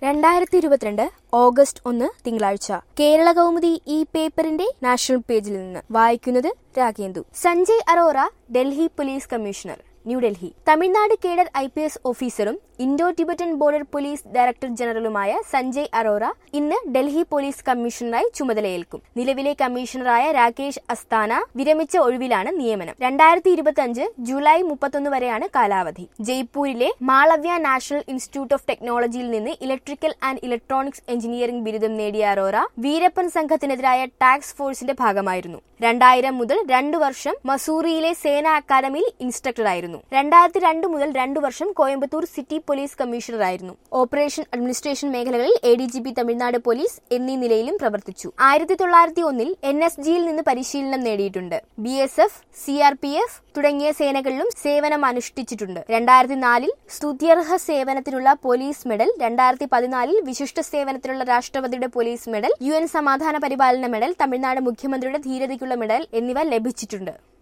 രണ്ടായിരത്തി ഇരുപത്തിരണ്ട് ഓഗസ്റ്റ് ഒന്ന് തിങ്കളാഴ്ച കേരള കൗമുദി ഈ പേപ്പറിന്റെ നാഷണൽ പേജിൽ നിന്ന് വായിക്കുന്നത് Ragendu Sanjay Arora Delhi police commissioner New Delhi Tamil Nadu cadre I P S ഓഫീസറും Indo Tibetan border police director ജനറലുമായ സഞ്ജയ് അറോറ ഇന്ന് ഡൽഹി പോലീസ് കമ്മീഷണറായി ചുമതലയേൽക്കും നിലവിലെ കമ്മീഷണറായ രാകേഷ് അസ്താന വിരമിച്ച ഒഴിവിലാണ് നിയമനം രണ്ടായിരത്തി ഇരുപത്തി അഞ്ച് ജൂലൈ മുപ്പത്തൊന്ന് വരെയാണ് കാലാവധി ജയ്പൂരിലെ മാളവ്യ നാഷണൽ ഇൻസ്റ്റിറ്റ്യൂട്ട് ഓഫ് ടെക്നോളജിയിൽ നിന്ന് ഇലക്ട്രിക്കൽ ആൻഡ് ഇലക്ട്രോണിക്സ് എഞ്ചിനീയറിംഗ് ബിരുദം നേടിയ അറോറ വീരപ്പൻ സംഘത്തിനെതിരായ ടാക്സ് ഫോഴ്സിന്റെ ഭാഗമായിരുന്നു രണ്ടായിരം മുതൽ രണ്ടു വർഷം മസൂറിയിലെ സേന അക്കാദമിയിൽ ഇൻസ്ട്രക്ടറായിരുന്നു രണ്ടായിരത്തി രണ്ട് മുതൽ രണ്ടു വർഷം കോയമ്പത്തൂർ സിറ്റി പോലീസ് കമ്മീഷണറായിരുന്നു ഓപ്പറേഷൻ അഡ്മിനിസ്ട്രേഷൻ മേഖലകളിൽ A D G P Tamil Nadu police എന്നീ നിലയിലും പ്രവർത്തിച്ചു ആയിരത്തി തൊള്ളായിരത്തി ഒന്നിൽ എൻ എസ് ജിയിൽ നിന്ന് പരിശീലനം നേടിയിട്ടുണ്ട് B S F C R P F തുടങ്ങിയ സേനകളിലും സേവനം അനുഷ്ഠിച്ചിട്ടുണ്ട് രണ്ടായിരത്തി നാലിൽ സ്തുത്യർഹ സേവനത്തിനുള്ള പോലീസ് മെഡൽ രണ്ടായിരത്തി പതിനാലിൽ വിശിഷ്ട സേവനത്തിനുള്ള രാഷ്ട്രപതിയുടെ പോലീസ് മെഡൽ യു എൻ സമാധാന പരിപാലന മെഡൽ തമിഴ്നാട് മുഖ്യമന്ത്രിയുടെ ധീരതയ്ക്കുള്ള മെഡൽ എന്നിവ ലഭിച്ചിട്ടുണ്ട്